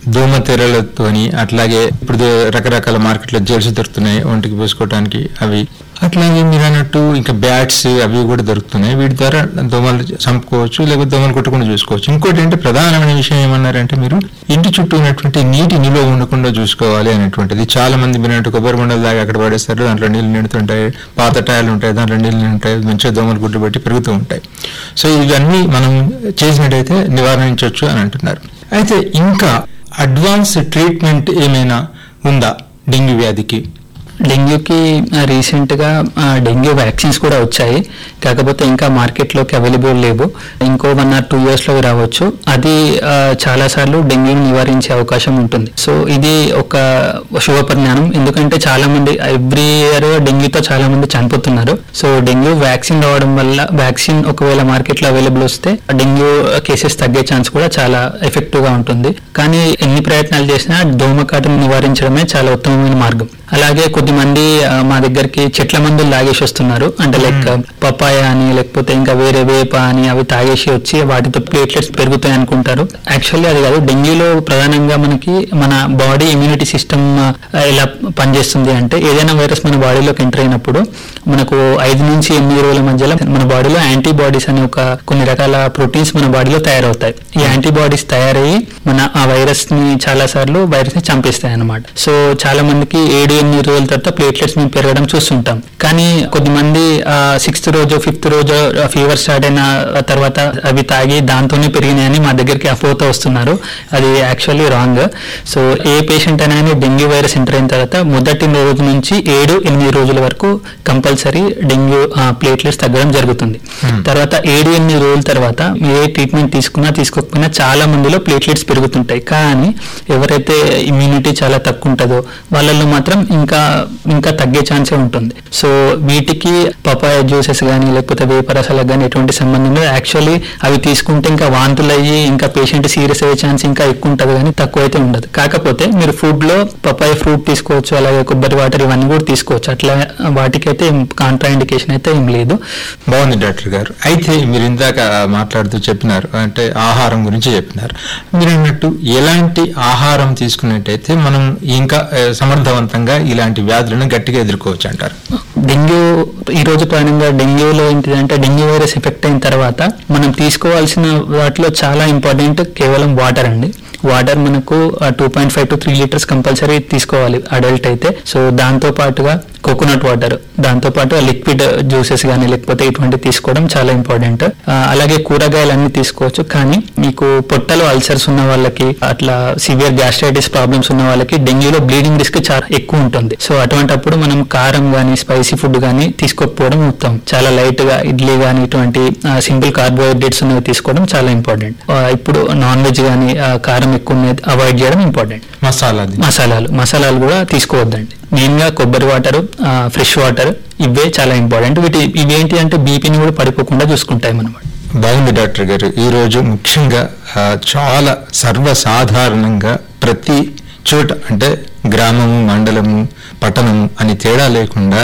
దోమ తెరలతోని అట్లాగే ఇప్పుడు రకరకాల మార్కెట్లో జెల్స్ దొరుకుతున్నాయి ఒంటికి పూసుకోవడానికి అవి అట్లాగే మీరు అన్నట్టు ఇంకా బ్యాట్స్ అవి కూడా దొరుకుతున్నాయి వీటి ద్వారా దోమలు చంపుకోవచ్చు లేకపోతే దోమలు కొట్టకుండా చూసుకోవచ్చు ఇంకోటి ఏంటి ప్రధానమైన విషయం ఏమన్నారంటే మీరు ఇంటి చుట్టూ ఉన్నటువంటి నీటి నిల్వ ఉండకుండా చూసుకోవాలి అనేటువంటిది చాలా మంది మీరు కొబ్బరి బొండలు దాకా అక్కడ పడేస్తారు దాంట్లో నీళ్లు నిండుతుంటాయి పాత టైర్లు ఉంటాయి దాంట్లో నీళ్లు ఉంటాయి మంచిగా దోమలు గుడ్లు పెట్టి పెరుగుతూ ఉంటాయి సో ఇవన్నీ మనం చేసినట్టయితే నివారించవచ్చు అని అంటున్నారు అయితే ఇంకా అడ్వాన్స్ ట్రీట్మెంట్ ఏమైనా ఉందా డెంగ్యూ వ్యాధికి డెంగ్యూకి రీసెంట్ గా ఆ, డెంగ్యూ వ్యాక్సిన్స్ కూడా వచ్చాయి కాకపోతే ఇంకా మార్కెట్లోకి అవైలబుల్ లేవు ఇంకో వన్ ఆర్ టూ ఇయర్స్ లో రావచ్చు అది ఆ, చాలా సార్లు డెంగ్యూని నివారించే అవకాశం ఉంటుంది సో ఇది ఒక శుభ పరిణామం ఎందుకంటే చాలా మంది ఎవ్రీ ఇయర్ డెంగ్యూతో చాలా మంది చనిపోతున్నారు సో డెంగ్యూ వ్యాక్సిన్ రావడం వల్ల వ్యాక్సిన్ ఒకవేళ మార్కెట్ లో అవైలబుల్ వస్తే డెంగ్యూ కేసెస్ తగ్గే ఛాన్స్ కూడా చాలా ఎఫెక్టివ్ గా ఉంటుంది కానీ ఎన్ని ప్రయత్నాలు చేసినా దోమకాటును నివారించడమే చాలా ఉత్తమమైన మార్గం అలాగే కొద్దిమంది ఆ, మా దగ్గరికి చెట్ల మందులు తాగేసి వస్తున్నారు అంటే లైక్ పపాయ అని లేకపోతే ఇంకా వేరే వేప అని అవి తాగేసి వచ్చి వాటితో ప్లేట్లెట్స్ పెరుగుతాయి అనుకుంటారు యాక్చువల్లీ అది కాదు డెంగ్యూలో ప్రధానంగా మనకి మన బాడీ ఇమ్యూనిటీ సిస్టమ్ ఎలా పనిచేస్తుంది అంటే ఏదైనా వైరస్ మన బాడీలోకి ఎంటర్ అయినప్పుడు మనకు ఐదు నుంచి ఎనిమిది రోజుల మధ్యలో మన బాడీలో యాంటీబాడీస్ అనే ఒక కొన్ని రకాల ప్రోటీన్స్ మన బాడీలో తయారవుతాయి ఈ యాంటీబాడీస్ తయారయ్యి మన ఆ వైరస్ ని చాలా సార్లు వైరస్ ని చంపేస్తాయి అన్నమాట సో చాలా మందికి ఏడు ఎనిమిది రోజుల తర్వాత ప్లేట్లెట్స్ మేము పెరగడం చూస్తుంటాం కానీ కొద్దిమంది సిక్స్త్ రోజు ఫిఫ్త్ రోజు ఫీవర్ స్టార్ట్ అయిన తర్వాత అవి తాగి దాంతోనే పెరిగినాయని మా దగ్గరికి అపోతో వస్తున్నారు అది actually wrong so a patient అయినా కానీ డెంగ్యూ వైరస్ ఎంటర్ అయిన తర్వాత మొదటి రోజు నుంచి ఏడు ఎనిమిది రోజుల వరకు కంపల్సరీ డెంగ్యూ ప్లేట్లెట్స్ తగ్గడం జరుగుతుంది తర్వాత ఏడు ఎనిమిది రోజుల తర్వాత ఏ ట్రీట్మెంట్ తీసుకున్నా తీసుకోకపోయినా చాలా మందిలో ప్లేట్లెట్స్ పెరుగుతుంటాయి కానీ ఎవరైతే ఇమ్యూనిటీ చాలా తక్కువ ఉంటుందో వాళ్ళల్లో మాత్రం ఇంకా ఇంకా తగ్గే ఛాన్సే ఉంటుంది సో వీటికి పపాయ జ్యూసెస్ కానీ లేకపోతే వేపరసాలకు కానీ ఎటువంటి సంబంధం లేదు యాక్చువల్లీ అవి తీసుకుంటే ఇంకా వాంతులు అయ్యి ఇంకా పేషెంట్ సీరియస్ అయ్యే ఛాన్స్ ఇంకా ఎక్కువ ఉంటుంది కానీ తక్కువ అయితే ఉండదు కాకపోతే మీరు ఫుడ్ లో పపాయ ఫ్రూట్ తీసుకోవచ్చు అలాగే కొబ్బరి వాటర్ ఇవన్నీ కూడా తీసుకోవచ్చు అట్లా వాటికైతే కాంట్రా ఇండికేషన్ అయితే ఏం లేదు బాగుంది డాక్టర్ గారు అయితే మీరు ఇందాక మాట్లాడుతూ చెప్పినారు అంటే ఆహారం గురించి చెప్పినారు మీరు అన్నట్టు ఎలాంటి ఆహారం తీసుకున్నట్టయితే మనం ఇంకా ఆ, సమర్థవంతంగా ఇలాంటి వ్యాధులను గట్టిగా ఎదుర్కోవచ్చు అంటారు డెంగ్యూ ఈ రోజు ప్రధానంగా డెంగ్యూలో ఏంటిదంటే డెంగ్యూ వైరస్ ఎఫెక్ట్ అయిన తర్వాత మనం తీసుకోవాల్సిన వాటిలో చాలా ఇంపార్టెంట్ కేవలం వాటర్ అండి వాటర్ మనకు two point five to three litres compulsory తీసుకోవాలి అడల్ట్ అయితే సో దాంతో పాటుగా కోకోనట్ వాటర్ దాంతో పాటు లిక్విడ్ జ్యూసెస్ కానీ లేకపోతే ఇటువంటి తీసుకోవడం చాలా ఇంపార్టెంట్ అలాగే కూరగాయలు అన్ని తీసుకోవచ్చు కానీ మీకు పొట్టలో అల్సర్స్ ఉన్న వాళ్ళకి అట్లా సివియర్ గ్యాస్ట్రైటిస్ ప్రాబ్లమ్స్ ఉన్న వాళ్ళకి డెంగ్యూలో బ్లీడింగ్ రిస్క్ చాలా ఎక్కువ ఉంటుంది సో అటువంటప్పుడు మనం కారం కానీ స్పైసీ ఫుడ్ కానీ తీసుకోకపోవడం ఉత్తమం చాలా లైట్ గా ఇడ్లీ కానీ ఇటువంటి సింపుల్ కార్బోహైడ్రేట్స్ ఉన్నవి తీసుకోవడం చాలా ఇంపార్టెంట్ ఇప్పుడు నాన్ వెజ్ కానీ కారం ఎక్కువ ఉన్నది అవాయిడ్ చేయడం ఇంపార్టెంట్ మసాలాది మసాలాలు మసాలాలు కూడా తీసుకోవద్దండి మెయిన్ గా కొబ్బరి వాటర్ ఫ్రెష్ వాటర్ ఇవే చాలా ఇంపార్టెంట్ వీటి ఇవేంటి అంటే బీపీని కూడా పడిపోకుండా చూసుకుంటాయి మనం బాగుంది డాక్టర్ గారు ఈ రోజు ముఖ్యంగా ఆ, చాలా సర్వసాధారణంగా ప్రతి చోట అంటే గ్రామము మండలము పట్టణము అని తేడా లేకుండా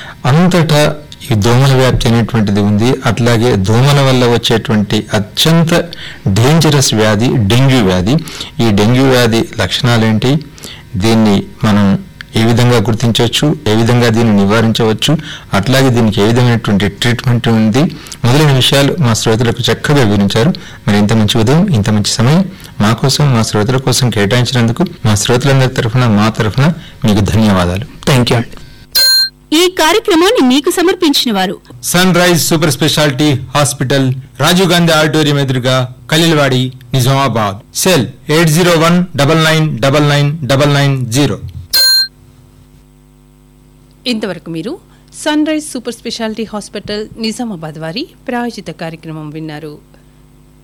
అంతటా ఈ దోమల వ్యాప్తి అనేటువంటిది ఉంది అట్లాగే దోమల వల్ల వచ్చేటువంటి అత్యంత డేంజరస్ వ్యాధి డెంగ్యూ వ్యాధి ఈ డెంగ్యూ వ్యాధి లక్షణాలేంటి దీన్ని మనం ఏ విధంగా గుర్తించవచ్చు ఏ విధంగా దీన్ని నివారించవచ్చు అట్లాగే దీనికి ఏ విధమైనటువంటి ట్రీట్మెంట్ ఉంది మొదలైన విషయాలు మా శ్రోతలకు చక్కగా వివరించారు మరి ఇంత మంచి ఉదయం ఇంత మంచి సమయం మా కోసం మా శ్రోతల కోసం కేటాయించినందుకు మా శ్రోతలందరి తరఫున మా తరఫున మీకు ధన్యవాదాలు థ్యాంక్ యూ అండి ఈ కార్యక్రమాన్ని మీకు సమర్పించిన వారు sunrise super speciality hospital Rajiv Gandhi auditorium ఎదురుగా Kalilwadi Nizamabad cell eight zero one double nine double nine double nine zero ఇంతవరకు మీరు sunrise super speciality hospital Nizamabad వారి ప్రాయోజిత కార్యక్రమం విన్నారు